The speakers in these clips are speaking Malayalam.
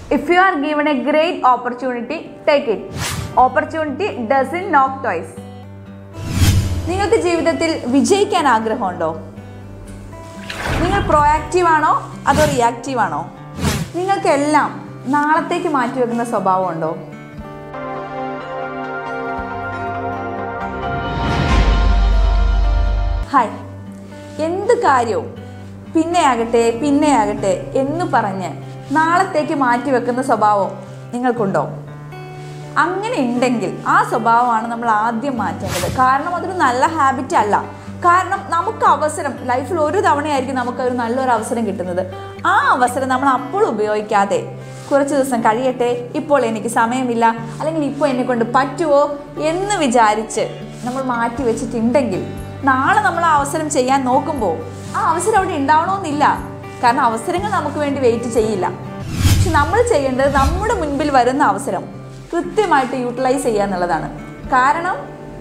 If you are given a great opportunity, take it. Opportunity doesn't knock twice. നിങ്ങൾക്ക് ജീവിതത്തിൽ വിജയിക്കാൻ ആഗ്രഹമുണ്ടോ നിങ്ങൾ പ്രൊയാക്റ്റീവ് ആണോ അതോ റിയാക്റ്റീവ് ആണോ നിങ്ങൾക്കെല്ലാം നാളത്തേക്ക് മാറ്റിവെക്കുന്ന സ്വഭാവമുണ്ടോ ഹായ് എന്ത് കാര്യവും പിന്നെയാകട്ടെ പിന്നെയാകട്ടെ എന്ന് പറഞ്ഞ് നാളത്തേക്ക് മാറ്റിവെക്കുന്ന സ്വഭാവം നിങ്ങൾക്കുണ്ടോ അങ്ങനെ ഉണ്ടെങ്കിൽ ആ സ്വഭാവമാണ് നമ്മൾ ആദ്യം മാറ്റേണ്ടത് കാരണം അതൊരു നല്ല ഹാബിറ്റ് അല്ല കാരണം നമുക്ക് അവസരം ലൈഫിൽ ഒരു തവണയായിരിക്കും നമുക്ക് ഒരു നല്ലൊരു അവസരം കിട്ടുന്നത് ആ അവസരം നമ്മൾ അപ്പോൾ ഉപയോഗിക്കാതെ കുറച്ച് ദിവസം കഴിയട്ടെ ഇപ്പോൾ എനിക്ക് സമയമില്ല അല്ലെങ്കിൽ ഇപ്പോൾ എന്നെ കൊണ്ട് പറ്റുമോ എന്ന് വിചാരിച്ച് നമ്മൾ മാറ്റി വെച്ചിട്ടുണ്ടെങ്കിൽ നാളെ നമ്മൾ ആ അവസരം ചെയ്യാൻ നോക്കുമ്പോൾ ആ അവസരം അവിടെ ഉണ്ടാവണമെന്നില്ല കാരണം അവസരങ്ങൾ നമുക്ക് വേണ്ടി വെയിറ്റ് ചെയ്യില്ല പക്ഷെ നമ്മൾ ചെയ്യേണ്ടത് നമ്മുടെ മുൻപിൽ വരുന്ന അവസരം കൃത്യമായിട്ട് യൂട്ടിലൈസ് ചെയ്യുക എന്നുള്ളതാണ് കാരണം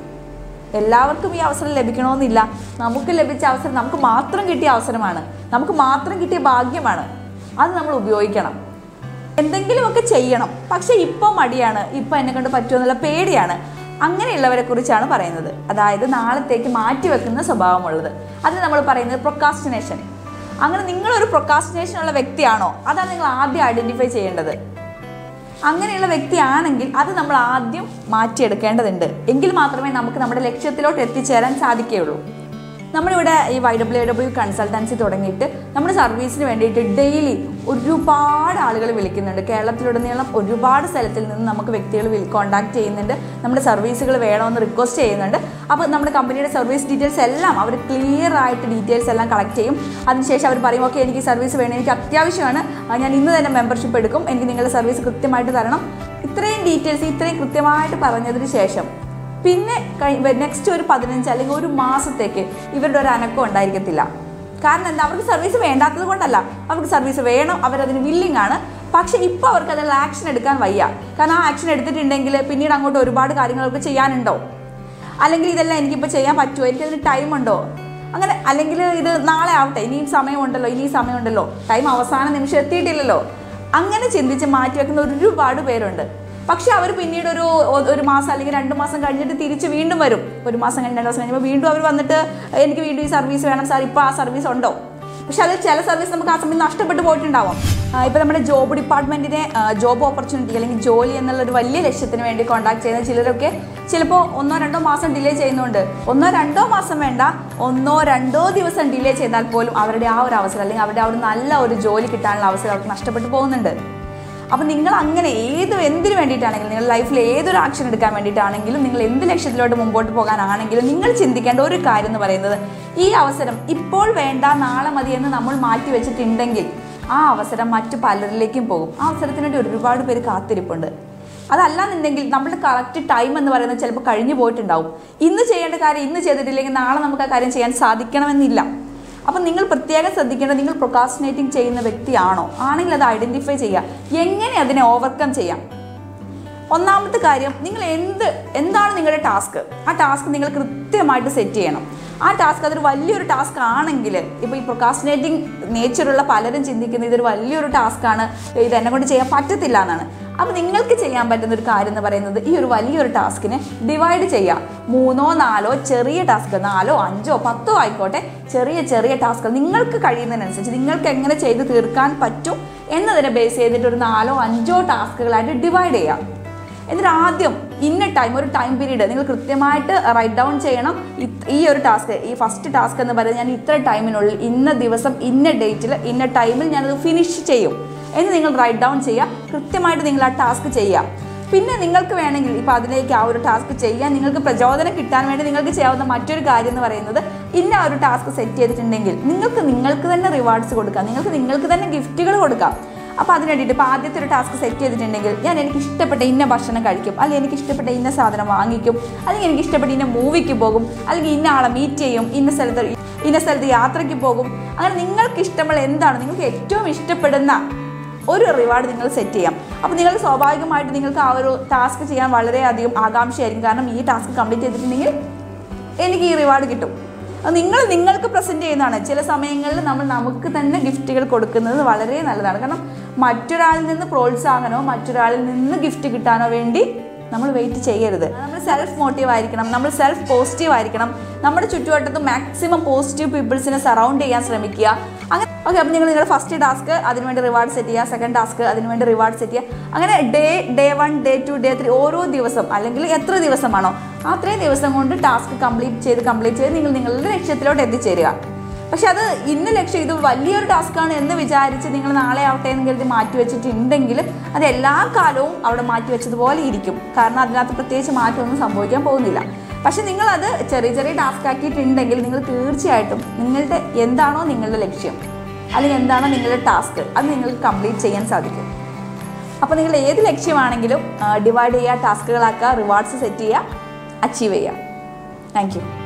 എല്ലാവർക്കും ഈ അവസരം ലഭിക്കണമെന്നില്ല നമുക്ക് ലഭിച്ച അവസരം നമുക്ക് മാത്രം കിട്ടിയ അവസരമാണ് നമുക്ക് മാത്രം കിട്ടിയ ഭാഗ്യമാണ് അത് നമ്മൾ ഉപയോഗിക്കണം എന്തെങ്കിലുമൊക്കെ ചെയ്യണം പക്ഷെ ഇപ്പോൾ മടിയാണ് ഇപ്പോൾ എന്നെ കൊണ്ട് പറ്റുമെന്നുള്ള പേടിയാണ് അങ്ങനെയുള്ളവരെ കുറിച്ചാണ് പറയുന്നത് അതായത് നാളത്തേക്ക് മാറ്റിവെക്കുന്ന സ്വഭാവമുള്ളത് അതിന് നമ്മൾ പറയുന്നത് പ്രൊക്കാസ്റ്റിനേഷൻ അങ്ങനെ നിങ്ങളൊരു പ്രൊക്കാസ്റ്റിനേഷൻ ഉള്ള വ്യക്തിയാണോ അതാണ് നിങ്ങൾ ആദ്യം ഐഡൻറ്റിഫൈ ചെയ്യേണ്ടത് അങ്ങനെയുള്ള വ്യക്തിയാണെങ്കിൽ അത് നമ്മൾ ആദ്യം മാറ്റിയെടുക്കേണ്ടതുണ്ട് എങ്കിൽ മാത്രമേ നമുക്ക് നമ്മുടെ ലക്ഷ്യത്തിലോട്ട് എത്തിച്ചേരാൻ സാധിക്കുകയുള്ളൂ നമ്മളിവിടെ ഈ വൈ ഡബ്ല്യു ഡബ്ല്യു കൺസൾട്ടൻസി തുടങ്ങിയിട്ട് നമ്മുടെ സർവീസിന് വേണ്ടിയിട്ട് ഡെയിലി ഒരുപാട് ആളുകൾ വിളിക്കുന്നുണ്ട് കേരളത്തിലുടനീളം ഒരുപാട് സ്ഥലത്തിൽ നിന്ന് നമുക്ക് വ്യക്തികൾ വിൽ കോൺടാക്ട് ചെയ്യുന്നുണ്ട് നമ്മുടെ സർവീസുകൾ വേണമെന്ന് റിക്വസ്റ്റ് ചെയ്യുന്നുണ്ട് അപ്പോൾ നമ്മുടെ കമ്പനിയുടെ സർവീസ് ഡീറ്റെയിൽസ് എല്ലാം അവർ ക്ലിയർ ആയിട്ട് ഡീറ്റെയിൽസ് എല്ലാം കളക്ട് ചെയ്യും അതിനുശേഷം അവർ പറയും ഓക്കെ എനിക്ക് സർവീസ് വേണം എനിക്ക് അത്യാവശ്യമാണ് ആ, ഞാൻ ഇന്ന് തന്നെ മെമ്പർഷിപ്പ് എടുക്കും എനിക്ക് നിങ്ങളുടെ സർവീസ് കൃത്യമായിട്ട് തരണം ഇത്രയും ഡീറ്റെയിൽസ് ഇത്രയും കൃത്യമായിട്ട് പറഞ്ഞതിന് ശേഷം പിന്നെ നെക്സ്റ്റ് ഒരു പതിനഞ്ച് അല്ലെങ്കിൽ ഒരു മാസത്തേക്ക് ഇവരുടെ ഒരു അനക്കം ഉണ്ടായിരിക്കത്തില്ല കാരണം എന്താ അവർക്ക് സർവീസ് വേണ്ടാത്തത് കൊണ്ടല്ല അവർക്ക് സർവീസ് വേണം അവരതിന് വില്ലിംഗ് ആണ് പക്ഷെ ഇപ്പോൾ അവർക്ക് അതിൽ ആക്ഷൻ എടുക്കാൻ വയ്യ കാരണം ആ ആക്ഷൻ എടുത്തിട്ടുണ്ടെങ്കിൽ പിന്നീട് അങ്ങോട്ട് ഒരുപാട് കാര്യങ്ങളൊക്കെ ചെയ്യാനുണ്ടോ അല്ലെങ്കിൽ ഇതെല്ലാം എനിക്കിപ്പോൾ ചെയ്യാൻ പറ്റുമോ എനിക്കതിന് ടൈം ഉണ്ടോ അങ്ങനെ അല്ലെങ്കിൽ ഇത് നാളെ ആവട്ടെ ഇനിയും സമയമുണ്ടല്ലോ ഇനിയും സമയമുണ്ടല്ലോ ടൈം അവസാന നിമിഷം എത്തിയിട്ടില്ലല്ലോ അങ്ങനെ ചിന്തിച്ച് മാറ്റിവെക്കുന്ന ഒരുപാട് പേരുണ്ട് പക്ഷെ അവർ പിന്നീട് ഒരു ഒ- ഒരു മാസം അല്ലെങ്കിൽ രണ്ട് മാസം കഴിഞ്ഞിട്ട് തിരിച്ച് വീണ്ടും വരും ഒരു മാസം കഴിഞ്ഞ് രണ്ട് മാസം കഴിയുമ്പോൾ വീണ്ടും അവർ വന്നിട്ട് എനിക്ക് വീണ്ടും ഈ സർവീസ് വേണം സാർ ഇപ്പോൾ ആ സർവീസ് ഉണ്ടോ പക്ഷെ അത് ചില സർവീസ് നമുക്ക് ആ സമയം നഷ്ടപ്പെട്ടു പോയിട്ടുണ്ടാവും ഇപ്പോൾ നമ്മുടെ ജോബ് ഡിപ്പാർട്ട്മെൻറ്റിനെ ജോബ് ഓപ്പർച്യൂണിറ്റി അല്ലെങ്കിൽ ജോലി എന്നുള്ള ഒരു വലിയ ലക്ഷ്യത്തിന് വേണ്ടി കോൺടാക്ട് ചെയ്യുന്ന ചിലരൊക്കെ ചിലപ്പോൾ ഒന്നോ രണ്ടോ മാസം ഡിലേ ചെയ്യുന്നുണ്ട് ഒന്നോ രണ്ടോ മാസം വേണ്ട ഒന്നോ രണ്ടോ ദിവസം ഡിലേ ചെയ്താൽ പോലും അവരുടെ ആ ഒരു അവസരം അല്ലെങ്കിൽ അവരുടെ ആ ഒരു നല്ല ഒരു ജോലി കിട്ടാനുള്ള അവസരം അവർക്ക് നഷ്ടപ്പെട്ടു പോകുന്നുണ്ട് അപ്പം നിങ്ങൾ അങ്ങനെ ഏത് എന്തിനു വേണ്ടിയിട്ടാണെങ്കിലും നിങ്ങൾ ലൈഫിൽ ഏതൊരു ആക്ഷൻ എടുക്കാൻ വേണ്ടിയിട്ടാണെങ്കിലും നിങ്ങൾ എന്ത് ലക്ഷ്യത്തിലോട്ട് മുമ്പോട്ട് പോകാനാണെങ്കിലും നിങ്ങൾ ചിന്തിക്കേണ്ട ഒരു കാര്യം എന്ന് പറയുന്നത് ഈ അവസരം ഇപ്പോൾ വേണ്ട നാളെ മതി എന്ന് നമ്മൾ മാറ്റി വെച്ചിട്ടുണ്ടെങ്കിൽ ആ അവസരം മറ്റു പലരിലേക്കും പോകും ആ അവസരത്തിന് വേണ്ടി ഒരുപാട് പേര് കാത്തിരിപ്പുണ്ട് അതല്ലാന്നുണ്ടെങ്കിൽ നമ്മുടെ കറക്റ്റ് ടൈം എന്ന് പറയുന്നത് ചിലപ്പോൾ കഴിഞ്ഞു പോയിട്ടുണ്ടാവും ഇന്ന് ചെയ്യേണ്ട കാര്യം ഇന്ന് ചെയ്തിട്ടില്ലെങ്കിൽ നാളെ നമുക്ക് ആ കാര്യം ചെയ്യാൻ സാധിക്കണമെന്നില്ല അപ്പം നിങ്ങൾ പ്രത്യേകം ശ്രദ്ധിക്കേണ്ടത് നിങ്ങൾ പ്രൊക്കാസ്റ്റിനേറ്റിംഗ് ചെയ്യുന്ന വ്യക്തിയാണോ ആണെങ്കിൽ അത് ഐഡൻറ്റിഫൈ ചെയ്യുക എങ്ങനെ അതിനെ ഓവർകം ചെയ്യാം ഒന്നാമത്തെ കാര്യം നിങ്ങൾ എന്ത് എന്താണ് നിങ്ങളുടെ ടാസ്ക് ആ ടാസ്ക് നിങ്ങൾ കൃത്യമായിട്ട് സെറ്റ് ചെയ്യണം ആ ടാസ്ക് അതൊരു വലിയൊരു ടാസ്ക് ആണെങ്കിൽ ഇപ്പോൾ ഈ പ്രൊക്കാസ്റ്റിനേറ്റിംഗ് നേച്ചറുള്ള പലരും ചിന്തിക്കുന്നത് ഇതൊരു വലിയൊരു ടാസ്ക്കാണ് ഇത് എന്നെ കൊണ്ട് ചെയ്യാൻ പറ്റത്തില്ല എന്നാണ് അപ്പോൾ നിങ്ങൾക്ക് ചെയ്യാൻ പറ്റുന്ന ഒരു കാര്യം എന്ന് പറയുന്നത് ഈ ഒരു വലിയൊരു ടാസ്കിനെ ഡിവൈഡ് ചെയ്യുക മൂന്നോ നാലോ ചെറിയ ടാസ്ക് നാലോ അഞ്ചോ പത്തോ ആയിക്കോട്ടെ ചെറിയ ചെറിയ ടാസ്ക് നിങ്ങൾക്ക് കഴിയുന്നതിനനുസരിച്ച് നിങ്ങൾക്ക് എങ്ങനെ ചെയ്ത് തീർക്കാൻ പറ്റും എന്നതിനെ ബേസ് ചെയ്തിട്ട് ഒരു നാലോ അഞ്ചോ ടാസ്കുകളായിട്ട് ഡിവൈഡ് ചെയ്യാം എന്നിട്ട് ആദ്യം ഇന്ന ടൈം ഒരു ടൈം പീരീഡ് നിങ്ങൾ കൃത്യമായിട്ട് റൈറ്റ് ഡൗൺ ചെയ്യണം ഇത്- ഈ ഒരു ടാസ്ക് ഈ ഫസ്റ്റ് ടാസ്ക് എന്ന് പറയുന്നത് ഞാൻ ഇത്ര ടൈമിനുള്ളിൽ ഇന്ന ദിവസം ഇന്ന ഡേറ്റിൽ ഇന്ന ടൈമിൽ ഞാനത് ഫിനിഷ് ചെയ്യും എന്ന് നിങ്ങൾ റൈറ്റ് ഡൗൺ ചെയ്യുക കൃത്യമായിട്ട് നിങ്ങൾ ആ ടാസ്ക് ചെയ്യുക പിന്നെ നിങ്ങൾക്ക് വേണമെങ്കിൽ ഇപ്പോൾ അതിലേക്ക് ആ ഒരു ടാസ്ക് ചെയ്യാൻ നിങ്ങൾക്ക് പ്രചോദനം കിട്ടാൻ വേണ്ടി നിങ്ങൾക്ക് ചെയ്യാവുന്ന മറ്റൊരു കാര്യം എന്ന് പറയുന്നത് ഇന്ന ഒരു ടാസ്ക് സെറ്റ് ചെയ്തിട്ടുണ്ടെങ്കിൽ നിങ്ങൾക്ക് നിങ്ങൾക്ക് തന്നെ റിവാർഡ്സ് കൊടുക്കാം നിങ്ങൾക്ക് നിങ്ങൾക്ക് തന്നെ ഗിഫ്റ്റുകൾ കൊടുക്കാം അപ്പോൾ അതിന് വേണ്ടിയിട്ട് ഇപ്പോൾ ആദ്യത്തെ ഒരു ടാസ്ക് സെറ്റ് ചെയ്തിട്ടുണ്ടെങ്കിൽ ഞാൻ എനിക്ക് ഇഷ്ടപ്പെട്ട ഇന്ന ഭക്ഷണം കഴിക്കും അല്ലെങ്കിൽ എനിക്ക് ഇഷ്ടപ്പെട്ട ഇന്ന സാധനം വാങ്ങിക്കും അല്ലെങ്കിൽ എനിക്ക് ഇഷ്ടപ്പെട്ട ഇന്ന മൂവിക്ക് പോകും അല്ലെങ്കിൽ ഇന്ന ആളെ മീറ്റ് ചെയ്യും ഇന്ന സ്ഥലത്ത് ഇന്ന സ്ഥലത്ത് യാത്രയ്ക്ക് പോകും അങ്ങനെ നിങ്ങൾക്ക് ഇഷ്ടമുള്ള എന്താണ് നിങ്ങൾക്ക് ഏറ്റവും ഇഷ്ടപ്പെടുന്ന ഒരു റിവാർഡ് നിങ്ങൾ സെറ്റ് ചെയ്യാം അപ്പോൾ നിങ്ങൾ സ്വാഭാവികമായിട്ട് നിങ്ങൾക്ക് ആ ഒരു ടാസ്ക് ചെയ്യാൻ വളരെയധികം ആകാംക്ഷയായിരിക്കും കാരണം ഈ ടാസ്ക് കംപ്ലീറ്റ് ചെയ്തിട്ടുണ്ടെങ്കിൽ എനിക്ക് ഈ റിവാർഡ് കിട്ടും അത് നിങ്ങൾ നിങ്ങൾക്ക് പ്രസൻറ്റ് ചെയ്യുന്നതാണ് ചില സമയങ്ങളിൽ നമ്മൾ നമുക്ക് തന്നെ ഗിഫ്റ്റുകൾ കൊടുക്കുന്നത് വളരെ നല്ലതാണ് കാരണം മറ്റൊരാളിൽ നിന്ന് പ്രോത്സാഹനമോ മറ്റൊരാളിൽ നിന്ന് ഗിഫ്റ്റ് കിട്ടാനോ വേണ്ടി നമ്മൾ വെയിറ്റ് ചെയ്യരുത് നമ്മൾ സെൽഫ് മോട്ടീവ് ആയിരിക്കണം നമ്മൾ സെൽഫ് പോസിറ്റീവ് ആയിരിക്കണം നമ്മുടെ ചുറ്റുവട്ടത്ത് മാക്സിമം പോസിറ്റീവ് പീപ്പിൾസിനെ സറൗണ്ട് ചെയ്യാൻ ശ്രമിക്കുക അങ്ങനെ ഓക്കെ അപ്പോൾ നിങ്ങൾ നിങ്ങളുടെ ഫസ്റ്റ് ടാസ്ക് അതിനുവേണ്ടി റിവാർഡ് സെറ്റ് ചെയ്യുക സെക്കൻഡ് ടാസ്ക് അതിനുവേണ്ടി റിവാർഡ് സെറ്റ് ചെയ്യുക അങ്ങനെ day day one day two day three ഓരോ ദിവസം അല്ലെങ്കിൽ എത്ര ദിവസമാണോ അത്രയും ദിവസം കൊണ്ട് ടാസ്ക് കംപ്ലീറ്റ് ചെയ്ത് കംപ്ലീറ്റ് ചെയ്ത് നിങ്ങൾ നിങ്ങളുടെ ലക്ഷ്യത്തിലോട്ട് എത്തിച്ചേരുക പക്ഷെ അത് ഇന്ന ലക്ഷ്യം ഇത് വലിയൊരു ടാസ്ക്കാണ് എന്ന് വിചാരിച്ച് നിങ്ങൾ നാളെ ആവട്ടെ എന്ന് കരുതി മാറ്റി വെച്ചിട്ടുണ്ടെങ്കിൽ അത് എല്ലാ കാലവും അവിടെ മാറ്റി വെച്ചതുപോലെ ഇരിക്കും കാരണം അതിനകത്ത് പ്രത്യേകിച്ച് മാറ്റമൊന്നും സംഭവിക്കാൻ പോകുന്നില്ല പക്ഷെ നിങ്ങളത് ചെറിയ ചെറിയ ടാസ്ക് ആക്കിയിട്ടുണ്ടെങ്കിൽ നിങ്ങൾ തീർച്ചയായിട്ടും നിങ്ങളുടെ എന്താണോ നിങ്ങളുടെ ലക്ഷ്യം അല്ലെങ്കിൽ എന്താണോ നിങ്ങളുടെ ടാസ്ക് അത് നിങ്ങൾക്ക് കംപ്ലീറ്റ് ചെയ്യാൻ സാധിക്കും അപ്പോൾ നിങ്ങൾ ഏത് ലക്ഷ്യമാണെങ്കിലും ഡിവൈഡ് ചെയ്യുക ടാസ്കുകളാക്കുക റിവാർഡ്സ് സെറ്റ് ചെയ്യുക അച്ചീവ് ചെയ്യുക താങ്ക് യു